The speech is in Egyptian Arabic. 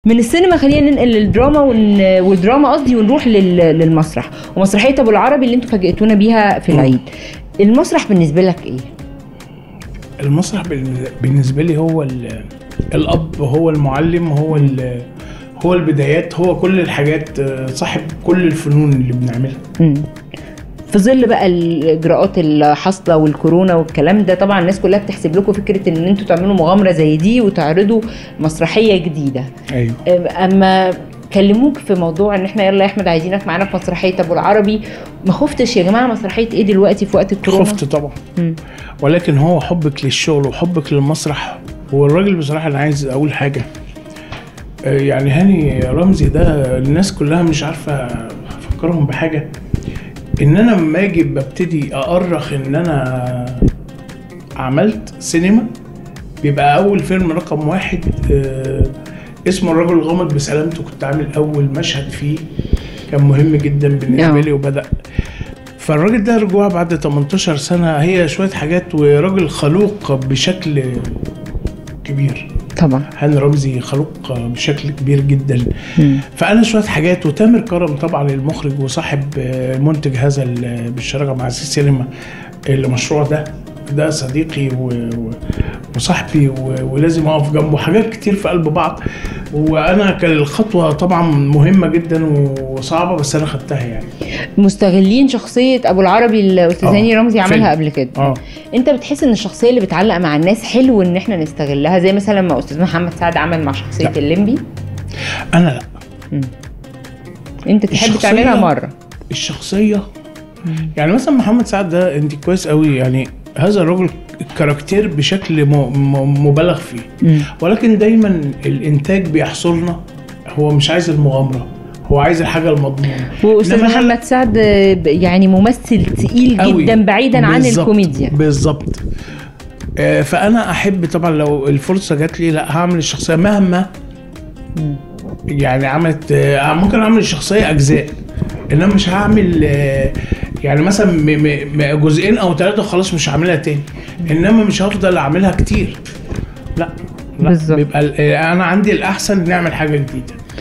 من السينما خلينا ننقل للدراما ون... والدراما قصدي ونروح لل... للمسرح ومسرحيه ابو العربي اللي انتوا فاجئتونا بيها في العيد المسرح بالنسبه لك ايه المسرح بالن- بالنسبه لي هو ال- الاب هو المعلم هو ال- هو البدايات هو كل الحاجات آه، صاحب كل الفنون اللي بنعملها مم. في ظل بقى الاجراءات الحاصله والكورونا والكلام ده طبعا الناس كلها بتحسب لكم فكره ان انتوا تعملوا مغامره زي دي وتعرضوا مسرحيه جديده ايوه اما كلموك في موضوع ان احنا يلا يا احمد عايزينك معانا في مسرحيه ابو العربي ما خفتش يا جماعه مسرحيه ايه دلوقتي في وقت الكورونا خفت طبعا مم. ولكن هو حبك للشغل وحبك للمسرح والراجل بصراحه انا عايز اقول حاجه آه، يعني هاني رمزي ده الناس كلها مش عارفه افكرهم بحاجه ان انا لما اجي ببتدي اؤرخ ان انا عملت سينما بيبقى اول فيلم رقم واحد آه، اسمه الرجل الغامض بسلامته كنت عامل اول مشهد فيه كان مهم جدا بالنسبه آه. لي وبدا فالراجل ده رجوع بعد 18 سنه هي شويه حاجات وراجل خلوق بشكل كبير طبعا هاني رمزي خلوق بشكل كبير جدا مم. فانا شويه حاجات وتامر كرم طبعا المخرج وصاحب آه، منتج هذا ال- بالشراكه مع سي سينما المشروع ده ده صديقي و... و... وصاحبي و... ولازم اقف جنبه حاجات كتير في قلب بعض وانا كان الخطوه طبعا مهمه جدا وصعبه بس انا خدتها يعني مستغلين شخصيه ابو العربي الاستاذ آه، هاني رمزي عملها فيلم. قبل كده اه انت بتحس ان الشخصيه اللي بتعلق مع الناس حلو ان احنا نستغلها زي مثلا ما استاذ محمد سعد عمل مع شخصيه لا. الليمبي انا لا انت تحب الشخصية- تعملها مره الشخصيه يعني مثلا محمد سعد ده انت كويس قوي يعني هذا الرجل كاركتير بشكل م... م... مبالغ فيه مم. ولكن دايما الانتاج بيحصرنا هو مش عايز المغامره هو عايز الحاجه المضمونه واستاذ إنما أنا- محمد سعد ب- يعني ممثل تقيل أوي. جدا بعيدا عن بالظبط، الكوميديا بالظبط آه، فانا احب طبعا لو الفرصه جات لي لا هعمل الشخصيه مهما يعني عملت آه، ممكن اعمل الشخصيه اجزاء انما مش هعمل آه، يعني مثلا م- م- م- جزئين او ثلاثه خلاص مش هعملها تاني انما مش هفضل اعملها كتير لا لا بالظبط. بيبقى ال- آه، انا عندي الاحسن نعمل حاجه جديده